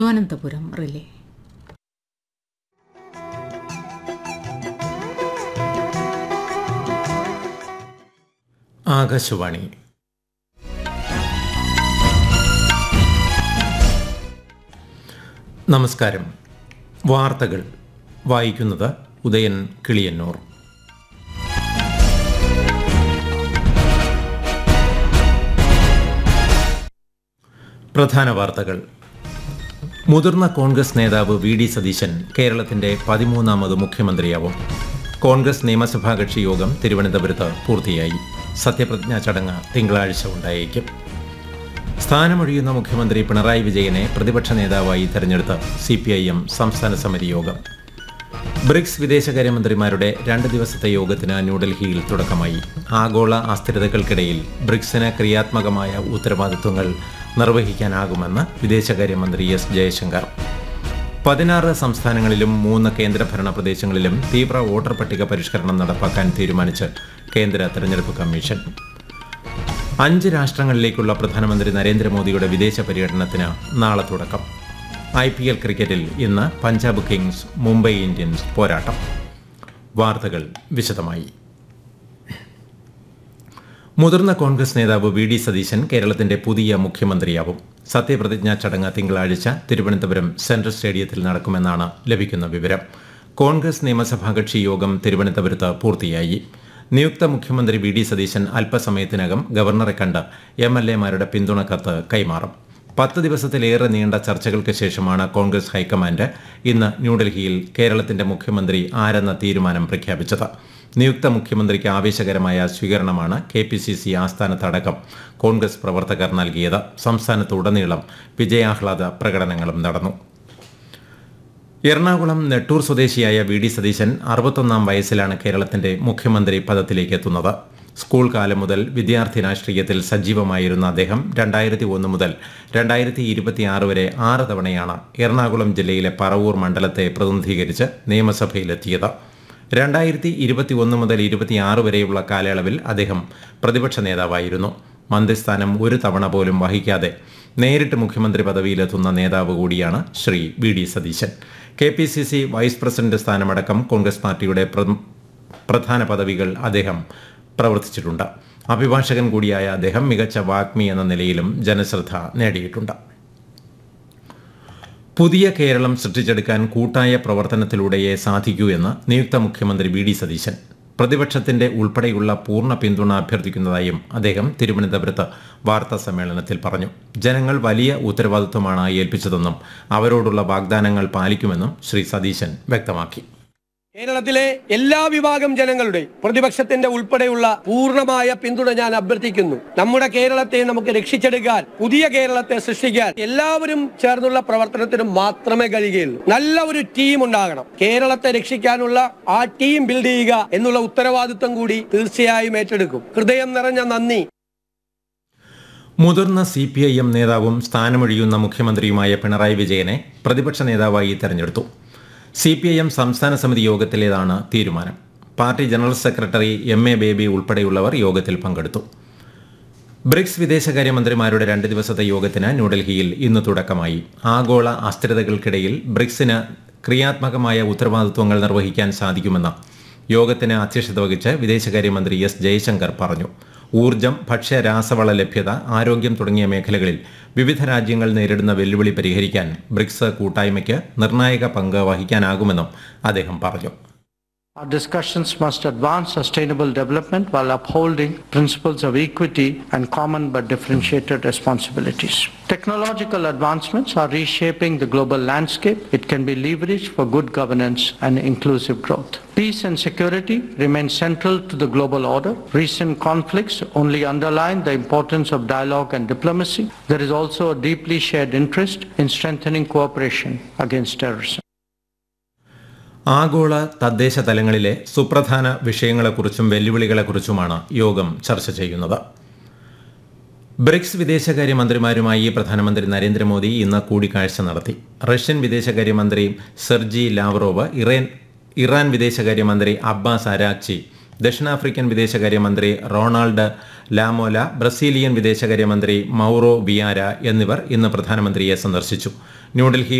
Thiruvananthapuram relay Akashvani നമസ്കാരം വാർത്തകൾ വായിക്കുന്നത് ഉദയൻ കിളിയന്നൂർ പ്രധാന വാർത്തകൾ മുതിർന്ന കോൺഗ്രസ് നേതാവ് വി ഡി സതീശൻ കേരളത്തിന്റെ പതിമൂന്നാമത് മുഖ്യമന്ത്രിയാവും കോൺഗ്രസ് നിയമസഭാ കക്ഷി യോഗം തിരുവനന്തപുരത്ത് പൂർത്തിയായി സത്യപ്രതിജ്ഞാ ചടങ്ങ് തിങ്കളാഴ്ച ഉണ്ടായേക്കും സ്ഥാനമൊഴിയുന്ന മുഖ്യമന്ത്രി പിണറായി വിജയനെ പ്രതിപക്ഷ നേതാവായി തെരഞ്ഞെടുത്ത സി പി ഐ എം സംസ്ഥാന സമിതി യോഗം ബ്രിക്സ് വിദേശകാര്യമന്ത്രിമാരുടെ രണ്ട് ദിവസത്തെ യോഗത്തിന് ന്യൂഡൽഹിയിൽ തുടക്കമായി ആഗോള അസ്ഥിരതകൾക്കിടയിൽ ബ്രിക്സിന് ക്രിയാത്മകമായ ഉത്തരവാദിത്വങ്ങൾ നിർവഹിക്കാനാകുമെന്ന് വിദേശകാര്യമന്ത്രി എസ് ജയശങ്കർ പതിനാറ് സംസ്ഥാനങ്ങളിലും മൂന്ന് കേന്ദ്രഭരണ പ്രദേശങ്ങളിലും തീവ്ര വോട്ടർ പട്ടിക പരിഷ്കരണം നടപ്പാക്കാൻ തീരുമാനിച്ച് കേന്ദ്ര തെരഞ്ഞെടുപ്പ് കമ്മീഷൻ അഞ്ച് രാഷ്ട്രങ്ങളിലേക്കുള്ള പ്രധാനമന്ത്രി നരേന്ദ്രമോദിയുടെ വിദേശ പര്യടനത്തിന് നാളെ തുടക്കം ഐ പി എൽ ക്രിക്കറ്റിൽ ഇന്ന് പഞ്ചാബ് കിങ്സ് മുംബൈ ഇന്ത്യൻസ് പോരാട്ടം വാർത്തകൾ വിശദമായി മുതിർന്ന കോൺഗ്രസ് നേതാവ് വി ഡി സതീശൻ കേരളത്തിന്റെ പുതിയ മുഖ്യമന്ത്രിയാവും സത്യപ്രതിജ്ഞാ ചടങ്ങ് തിങ്കളാഴ്ച തിരുവനന്തപുരം സെൻട്രൽ സ്റ്റേഡിയത്തിൽ നടക്കുമെന്നാണ് ലഭിക്കുന്ന വിവരം കോൺഗ്രസ് നിയമസഭാ കക്ഷി യോഗം തിരുവനന്തപുരത്ത് പൂർത്തിയായി നിയുക്ത മുഖ്യമന്ത്രി വി ഡി സതീശൻ അല്പസമയത്തിനകം ഗവർണറെ കണ്ട് എം എൽ എമാരുടെ പിന്തുണ കത്ത് കൈമാറും പത്ത് ദിവസത്തിലേറെ നീണ്ട ചർച്ചകൾക്ക് ശേഷമാണ് കോൺഗ്രസ് ഹൈക്കമാൻഡ് ഇന്ന് ന്യൂഡൽഹിയിൽ കേരളത്തിന്റെ മുഖ്യമന്ത്രി ആരെന്ന തീരുമാനം പ്രഖ്യാപിച്ചത് നിയുക്ത മുഖ്യമന്ത്രിക്ക് ആവേശകരമായ സ്വീകരണമാണ് കെ പി സി സി ആസ്ഥാനത്തടക്കം കോൺഗ്രസ് പ്രവർത്തകർ നൽകിയത് സംസ്ഥാനത്തുടനീളം വിജയാഹ്ലാദ പ്രകടനങ്ങളും നടന്നു എറണാകുളം നെട്ടൂർ സ്വദേശിയായ വി ഡി സതീശൻ അറുപത്തൊന്നാം വയസ്സിലാണ് കേരളത്തിന്റെ മുഖ്യമന്ത്രി പദത്തിലേക്ക് എത്തുന്നത് സ്കൂൾ കാലം മുതൽ വിദ്യാർത്ഥി രാഷ്ട്രീയത്തിൽ സജീവമായിരുന്ന അദ്ദേഹം രണ്ടായിരത്തി ഒന്ന് മുതൽ രണ്ടായിരത്തി ഇരുപത്തിയാറ് വരെ ആറ് തവണയാണ് എറണാകുളം ജില്ലയിലെ പറവൂർ മണ്ഡലത്തെ പ്രതിനിധീകരിച്ച് നിയമസഭയിലെത്തിയത് രണ്ടായിരത്തി ഇരുപത്തി ഒന്ന് മുതൽ ഇരുപത്തിയാറ് വരെയുള്ള കാലയളവിൽ അദ്ദേഹം പ്രതിപക്ഷ നേതാവായിരുന്നു മന്ത്രിസ്ഥാനം ഒരു തവണ പോലും വഹിക്കാതെ നേരിട്ട് മുഖ്യമന്ത്രി പദവിയിലെത്തുന്ന നേതാവ് കൂടിയാണ് Shri V D Satheesan K P C C vice president സ്ഥാനമടക്കം കോൺഗ്രസ് പാർട്ടിയുടെ പ്ര- പ്രധാന പദവികൾ അദ്ദേഹം പ്രവർത്തിച്ചിട്ടുണ്ട് അഭിഭാഷകൻ കൂടിയായ അദ്ദേഹം മികച്ച വാഗ്മി എന്ന നിലയിലും ജനശ്രദ്ധ നേടിയിട്ടുണ്ട് പുതിയ കേരളം സൃഷ്ടിച്ചെടുക്കാൻ കൂട്ടായ പ്രവർത്തനത്തിലൂടെയേ സാധിക്കൂ എന്ന് നിയുക്ത മുഖ്യമന്ത്രി വി ഡി സതീശൻ പ്രതിപക്ഷത്തിന്റെ ഉൾപ്പെടെയുള്ള പൂർണ്ണ പിന്തുണ അഭ്യർത്ഥിക്കുന്നതായും അദ്ദേഹം തിരുവനന്തപുരത്ത് വാർത്താ സമ്മേളനത്തിൽ പറഞ്ഞു ജനങ്ങൾ വലിയ ഉത്തരവാദിത്വമാണ് ഏൽപ്പിച്ചതെന്നും അവരോടുള്ള വാഗ്ദാനങ്ങൾ പാലിക്കുമെന്നും ശ്രീ സതീശൻ വ്യക്തമാക്കി കേരളത്തിലെ എല്ലാ വിഭാഗം ജനങ്ങളുടെ പ്രതിപക്ഷത്തിന്റെ ഉൾപ്പെടെയുള്ള പൂർണ്ണമായ പിന്തുണ ഞാൻ അഭ്യർത്ഥിക്കുന്നു നമ്മുടെ കേരളത്തെ നമുക്ക് രക്ഷിച്ചെടുക്കാൻ പുതിയ കേരളത്തെ സൃഷ്ടിക്കാൻ എല്ലാവരും ചേർന്നുള്ള പ്രവർത്തനത്തിനും മാത്രമേ കഴിയുകയുള്ളൂ നല്ല ഒരു ടീം ഉണ്ടാകണം കേരളത്തെ രക്ഷിക്കാനുള്ള ആ ടീം ബിൽഡ് ചെയ്യുക എന്നുള്ള ഉത്തരവാദിത്വം കൂടി തീർച്ചയായും ഏറ്റെടുക്കും ഹൃദയം നിറഞ്ഞ നന്ദി മുതിർന്ന സി പി ഐ എം നേതാവും സ്ഥാനമൊഴിയുന്ന മുഖ്യമന്ത്രിയുമായ പിണറായി വിജയനെ പ്രതിപക്ഷ നേതാവായി തെരഞ്ഞെടുത്തു സി പി ഐ എം സംസ്ഥാന സമിതി യോഗത്തിലേതാണ് തീരുമാനം party general secretary M A Baby ഉൾപ്പെടെയുള്ളവർ യോഗത്തിൽ പങ്കെടുത്തു ബ്രിക്സ് വിദേശകാര്യമന്ത്രിമാരുടെ രണ്ട് ദിവസത്തെ യോഗത്തിന് ന്യൂഡൽഹിയിൽ ഇന്ന് തുടക്കമായി ആഗോള അസ്ഥിരതകൾക്കിടയിൽ ബ്രിക്സിന് ക്രിയാത്മകമായ ഉത്തരവാദിത്വങ്ങൾ നിർവഹിക്കാൻ സാധിക്കുമെന്ന് യോഗത്തിന് അധ്യക്ഷത വഹിച്ച് വിദേശകാര്യമന്ത്രി എസ് ജയശങ്കർ പറഞ്ഞു ഊർജം ഭക്ഷ്യ രാസവള ലഭ്യത ആരോഗ്യം തുടങ്ങിയ മേഖലകളിൽ വിവിധ രാജ്യങ്ങൾ നേരിടുന്ന വെല്ലുവിളി പരിഹരിക്കാൻ ബ്രിക്സ് കൂട്ടായ്മയ്ക്ക് നിർണായക പങ്ക് വഹിക്കാനാകുമെന്നും അദ്ദേഹം പറഞ്ഞു Our discussions must advance sustainable development while upholding principles of equity and common but differentiated responsibilities. Technological advancements are reshaping the global landscape. It can be leveraged for good governance and inclusive growth. Peace and security remain central to the global order. Recent conflicts only underline the importance of dialogue and diplomacy. There is also a deeply shared interest in strengthening cooperation against terrorism. ആഗോള തദ്ദേശ തലങ്ങളിലെ സുപ്രധാന വിഷയങ്ങളെക്കുറിച്ചും വെല്ലുവിളികളെക്കുറിച്ചുമാണ് യോഗം ചർച്ച ചെയ്യുന്നത് BRICS വിദേശകാര്യമന്ത്രിമാരുമായി പ്രധാനമന്ത്രി നരേന്ദ്രമോദി ഇന്ന് കൂടിക്കാഴ്ച നടത്തി റഷ്യൻ വിദേശകാര്യമന്ത്രി സെർജി ലാവ്റോവ് ഇറാൻ ഇറാൻ വിദേശകാര്യമന്ത്രി അബ്ബാസ് അരാക്ചി ദക്ഷിണാഫ്രിക്കൻ വിദേശകാര്യമന്ത്രി റൊണാൾഡ് ലാമോല ബ്രസീലിയൻ വിദേശകാര്യമന്ത്രി മൗറോ വിയാര എന്നിവർ ഇന്ന് പ്രധാനമന്ത്രിയെ സന്ദർശിച്ചു ന്യൂഡൽഹി